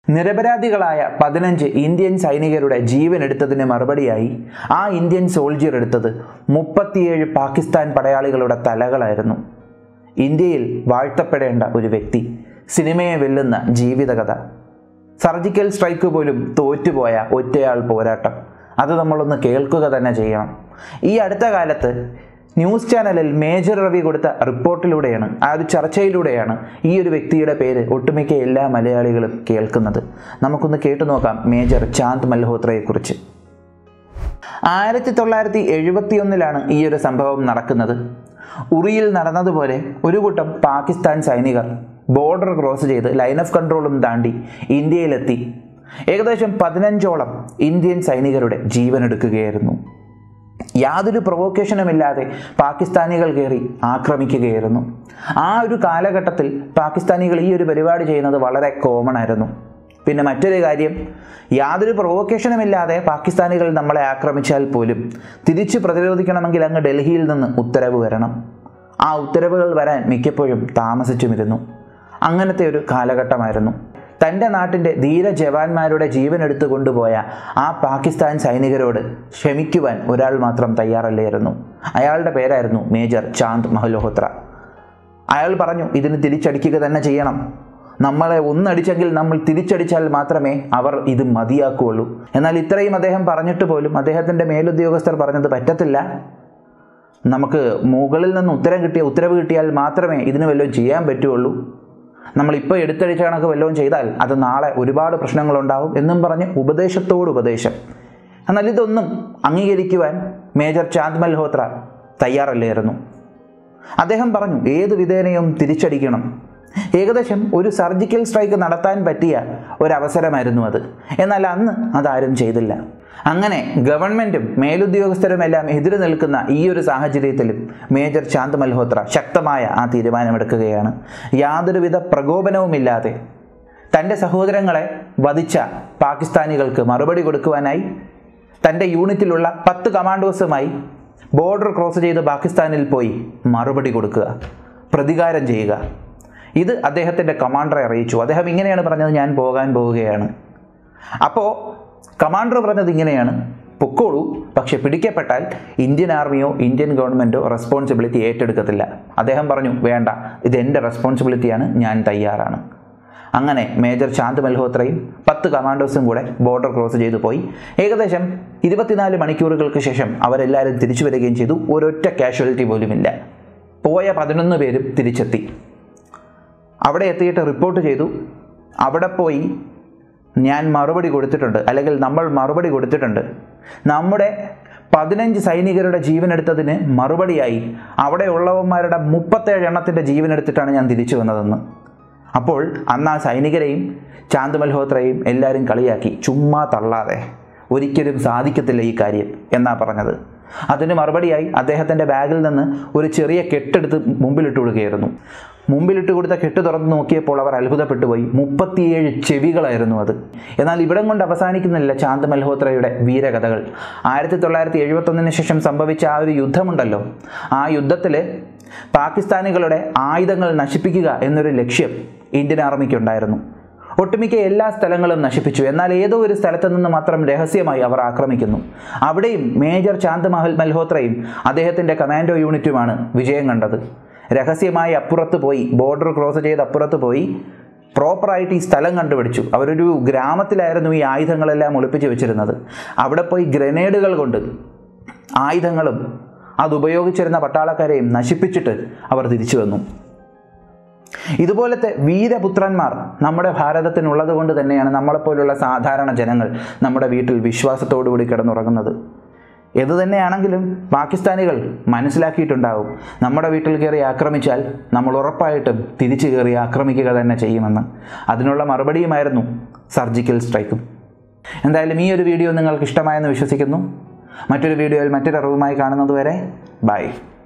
നിരപരാധികളായ പതിനഞ്ച് ഇന്ത്യൻ സൈനികരുടെ ജീവൻ എടുത്തതിന് മറുപടിയായി ആ ഇന്ത്യൻ സോൾജിയർ എടുത്തത് മുപ്പത്തിയേഴ് പാകിസ്ഥാൻ പടയാളികളുടെ തലകളായിരുന്നു ഇന്ത്യയിൽ വാഴ്ത്തപ്പെടേണ്ട ഒരു വ്യക്തി സിനിമയെ വെല്ലുന്ന ജീവിതകഥ സർജിക്കൽ സ്ട്രൈക്ക് പോലും തോറ്റുപോയ ഒറ്റയാൾ പോരാട്ടം അത് നമ്മളൊന്ന് കേൾക്കുക തന്നെ ചെയ്യണം ഈ അടുത്ത കാലത്ത് ന്യൂസ് ചാനലിൽ മേജർ രവി കൊടുത്ത റിപ്പോർട്ടിലൂടെയാണ് ആ ഒരു ചർച്ചയിലൂടെയാണ് ഈ ഒരു വ്യക്തിയുടെ പേര് ഒട്ടുമിക്ക എല്ലാ മലയാളികളും കേൾക്കുന്നത് നമുക്കൊന്ന് കേട്ടു നോക്കാം മേജർ ചാന്ദ് മൽഹോത്രയെക്കുറിച്ച് ആയിരത്തി തൊള്ളായിരത്തി എഴുപത്തിയൊന്നിലാണ് ഈ ഒരു സംഭവം നടക്കുന്നത് ഉറിയിൽ നടന്നതുപോലെ ഒരു കൂട്ടം പാകിസ്ഥാൻ സൈനികർ ബോർഡർ ക്രോസ് ചെയ്ത് ലൈൻ ഓഫ് കൺട്രോളും താണ്ടി ഇന്ത്യയിലെത്തി ഏകദേശം പതിനഞ്ചോളം ഇന്ത്യൻ സൈനികരുടെ ജീവനെടുക്കുകയായിരുന്നു യാതൊരു പ്രൊവോക്കേഷനുമില്ലാതെ പാകിസ്ഥാനികൾ കയറി ആക്രമിക്കുകയായിരുന്നു ആ ഒരു കാലഘട്ടത്തിൽ പാകിസ്ഥാനികൾ ഈ ഒരു പരിപാടി ചെയ്യുന്നത് വളരെ കോമൺ ആയിരുന്നു പിന്നെ മറ്റൊരു കാര്യം യാതൊരു പ്രൊവോക്കേഷനുമില്ലാതെ പാകിസ്ഥാനികൾ നമ്മളെ ആക്രമിച്ചാൽ പോലും തിരിച്ചു പ്രതിരോധിക്കണമെങ്കിൽ അങ്ങ് ഡൽഹിയിൽ നിന്ന് ഉത്തരവ് വരണം ആ ഉത്തരവുകൾ വരാൻ മിക്കപ്പോഴും താമസിച്ചുമിരുന്നു അങ്ങനത്തെ ഒരു കാലഘട്ടമായിരുന്നു തൻ്റെ നാട്ടിൻ്റെ ധീര ജവാന്മാരുടെ ജീവൻ എടുത്തു കൊണ്ടുപോയ ആ പാകിസ്ഥാൻ സൈനികരോട് ക്ഷമിക്കുവാൻ ഒരാൾ മാത്രം തയ്യാറല്ലായിരുന്നു അയാളുടെ പേരായിരുന്നു മേജർ ചാന്ദ് മഹ്ലോഹോത്ര അയാൾ പറഞ്ഞു ഇതിന് തിരിച്ചടിക്കുക തന്നെ ചെയ്യണം നമ്മളെ ഒന്നടിച്ചെങ്കിൽ നമ്മൾ തിരിച്ചടിച്ചാൽ മാത്രമേ അവർ ഇത് മതിയാക്കുകയുള്ളൂ എന്നാൽ ഇത്രയും അദ്ദേഹം പറഞ്ഞിട്ട് പോലും അദ്ദേഹത്തിൻ്റെ മേലുദ്യോഗസ്ഥർ പറഞ്ഞത് പറ്റത്തില്ല നമുക്ക് മുകളിൽ നിന്ന് ഉത്തരം കിട്ടിയ ഉത്തരവ് കിട്ടിയാൽ മാത്രമേ ഇതിന് വല്ലതും ചെയ്യാൻ പറ്റുള്ളൂ നമ്മളിപ്പോൾ എടുത്തടിച്ച കണക്ക് വല്ലതും ചെയ്താൽ അത് നാളെ ഒരുപാട് പ്രശ്നങ്ങളുണ്ടാവും എന്നും പറഞ്ഞ് ഉപദേശത്തോട് ഉപദേശം എന്നാൽ ഇതൊന്നും അംഗീകരിക്കുവാൻ മേജർ ചാന്ദ് മൽഹോത്ര തയ്യാറല്ലായിരുന്നു അദ്ദേഹം പറഞ്ഞു ഏത് വിധേനയും തിരിച്ചടിക്കണം ഏകദേശം ഒരു സർജിക്കൽ സ്ട്രൈക്ക് നടത്താൻ പറ്റിയ ഒരവസരമായിരുന്നു അത് എന്നാൽ അന്ന് അതാരും ചെയ്തില്ല അങ്ങനെ ഗവൺമെൻറ്റും മേലുദ്യോഗസ്ഥരുമെല്ലാം എതിര് നിൽക്കുന്ന ഈ ഒരു സാഹചര്യത്തിലും മേജർ ചാന്ദ് മൽഹോത്ര ശക്തമായ ആ തീരുമാനമെടുക്കുകയാണ് യാതൊരുവിധ പ്രകോപനവുമില്ലാതെ തൻ്റെ സഹോദരങ്ങളെ വധിച്ച പാകിസ്ഥാനികൾക്ക് മറുപടി കൊടുക്കുവാനായി തൻ്റെ യൂണിറ്റിലുള്ള പത്ത് കമാൻഡോസുമായി ബോർഡർ ക്രോസ് ചെയ്ത് പാകിസ്ഥാനിൽ പോയി മറുപടി കൊടുക്കുക പ്രതികാരം ചെയ്യുക ഇത് അദ്ദേഹത്തിൻ്റെ കമാൻഡറെ അറിയിച്ചു അദ്ദേഹം ഇങ്ങനെയാണ് പറഞ്ഞത് ഞാൻ പോകാൻ പോവുകയാണ് അപ്പോൾ കമാൻഡർ പറഞ്ഞത് ഇങ്ങനെയാണ് പൊക്കോളൂ പക്ഷെ പിടിക്കപ്പെട്ടാൽ ഇന്ത്യൻ ആർമിയോ ഇന്ത്യൻ ഗവൺമെൻറ്റോ റെസ്പോൺസിബിലിറ്റി ഏറ്റെടുക്കത്തില്ല അദ്ദേഹം പറഞ്ഞു വേണ്ട ഇത് എൻ്റെ റെസ്പോൺസിബിലിറ്റിയാണ് ഞാൻ തയ്യാറാണ് അങ്ങനെ മേജർ ശാന്ത് മൽഹോത്രയും പത്ത് കമാൻഡോസും കൂടെ ബോർഡർ ക്രോസ് ചെയ്തു പോയി ഏകദേശം ഇരുപത്തിനാല് മണിക്കൂറുകൾക്ക് ശേഷം അവരെല്ലാവരും തിരിച്ചു വരികയും ചെയ്തു ഒരൊറ്റ കാഷ്വാലിറ്റി പോലുമില്ല പോയ പതിനൊന്ന് പേരും തിരിച്ചെത്തി അവിടെ എത്തിയിട്ട് റിപ്പോർട്ട് ചെയ്തു അവിടെ പോയി ഞാൻ മറുപടി കൊടുത്തിട്ടുണ്ട് അല്ലെങ്കിൽ നമ്മൾ മറുപടി കൊടുത്തിട്ടുണ്ട് നമ്മുടെ പതിനഞ്ച് സൈനികരുടെ ജീവനെടുത്തതിന് മറുപടിയായി അവിടെ ഉള്ളവന്മാരുടെ മുപ്പത്തേഴ് എണ്ണത്തിൻ്റെ ജീവനെടുത്തിട്ടാണ് ഞാൻ തിരിച്ചു വന്നതെന്ന് അപ്പോൾ അന്ന് ആ സൈനികരെയും ചാന്ദ് മൽഹോത്രയും എല്ലാവരും കളിയാക്കി ചുമ്മാ തള്ളാതെ ഒരിക്കലും സാധിക്കത്തില്ല ഈ കാര്യം എന്നാ പറഞ്ഞത് അതിന് മറുപടിയായി അദ്ദേഹത്തിൻ്റെ ബാഗിൽ നിന്ന് ഒരു ചെറിയ കെട്ടെടുത്ത് മുമ്പിലിട്ട് കൊടുക്കുകയായിരുന്നു മുമ്പിലിട്ട് കൊടുത്ത കെട്ട് തുറന്ന് നോക്കിയപ്പോൾ അവർ അത്ഭുതപ്പെട്ടു പോയി മുപ്പത്തിയേഴ് ചെവികളായിരുന്നു അത് എന്നാൽ ഇവിടം കൊണ്ട് അവസാനിക്കുന്നില്ല ചാന്ദ് മൽഹോത്രയുടെ വീരകഥകൾ ആയിരത്തി തൊള്ളായിരത്തി എഴുപത്തൊന്നിന് ശേഷം സംഭവിച്ച ആ ഒരു യുദ്ധമുണ്ടല്ലോ ആ യുദ്ധത്തിൽ പാകിസ്ഥാനികളുടെ ആയുധങ്ങൾ നശിപ്പിക്കുക എന്നൊരു ലക്ഷ്യം ഇന്ത്യൻ ആർമിക്കുണ്ടായിരുന്നു ഒട്ടുമിക്ക എല്ലാ സ്ഥലങ്ങളും നശിപ്പിച്ചു എന്നാൽ ഏതോ ഒരു സ്ഥലത്ത് നിന്ന് മാത്രം രഹസ്യമായി അവർ ആക്രമിക്കുന്നു അവിടെയും മേജർ ചാന്ദ് മഹൽ മൽഹോത്രയും അദ്ദേഹത്തിൻ്റെ കമാൻഡോ യൂണിറ്റുമാണ് വിജയം കണ്ടത് രഹസ്യമായി അപ്പുറത്ത് പോയി ബോർഡർ ക്രോസ് ചെയ്ത് അപ്പുറത്ത് പോയി പ്രോപ്പറായിട്ട് ഈ സ്ഥലം കണ്ടുപിടിച്ചു അവരൊരു ഗ്രാമത്തിലായിരുന്നു ഈ ആയുധങ്ങളെല്ലാം ഒളിപ്പിച്ച് വെച്ചിരുന്നത് അവിടെ പോയി ഗ്രനേഡുകൾ കൊണ്ട് ആയുധങ്ങളും അത് ഉപയോഗിച്ചിരുന്ന പട്ടാളക്കാരെയും നശിപ്പിച്ചിട്ട് അവർ തിരിച്ചു വന്നു ഇതുപോലത്തെ വീരപുത്രന്മാർ നമ്മുടെ ഭാരതത്തിനുള്ളത് കൊണ്ട് തന്നെയാണ് നമ്മളെപ്പോലുള്ള സാധാരണ ജനങ്ങൾ നമ്മുടെ വീട്ടിൽ വിശ്വാസത്തോടുകൂടി കിടന്നുറങ്ങുന്നത് ഏതു തന്നെയാണെങ്കിലും പാകിസ്ഥാനികൾ മനസ്സിലാക്കിയിട്ടുണ്ടാവും നമ്മുടെ വീട്ടിൽ കയറി ആക്രമിച്ചാൽ നമ്മൾ ഉറപ്പായിട്ടും തിരിച്ചു കയറി ആക്രമിക്കുക തന്നെ ചെയ്യുമെന്ന് അതിനുള്ള മറുപടിയുമായിരുന്നു സർജിക്കൽ സ്ട്രൈക്കും എന്തായാലും ഈ ഒരു വീഡിയോ നിങ്ങൾക്ക് ഇഷ്ടമായെന്ന് വിശ്വസിക്കുന്നു മറ്റൊരു വീഡിയോയിൽ മറ്റൊരു അറിവുമായി കാണുന്നതുവരെ ബൈ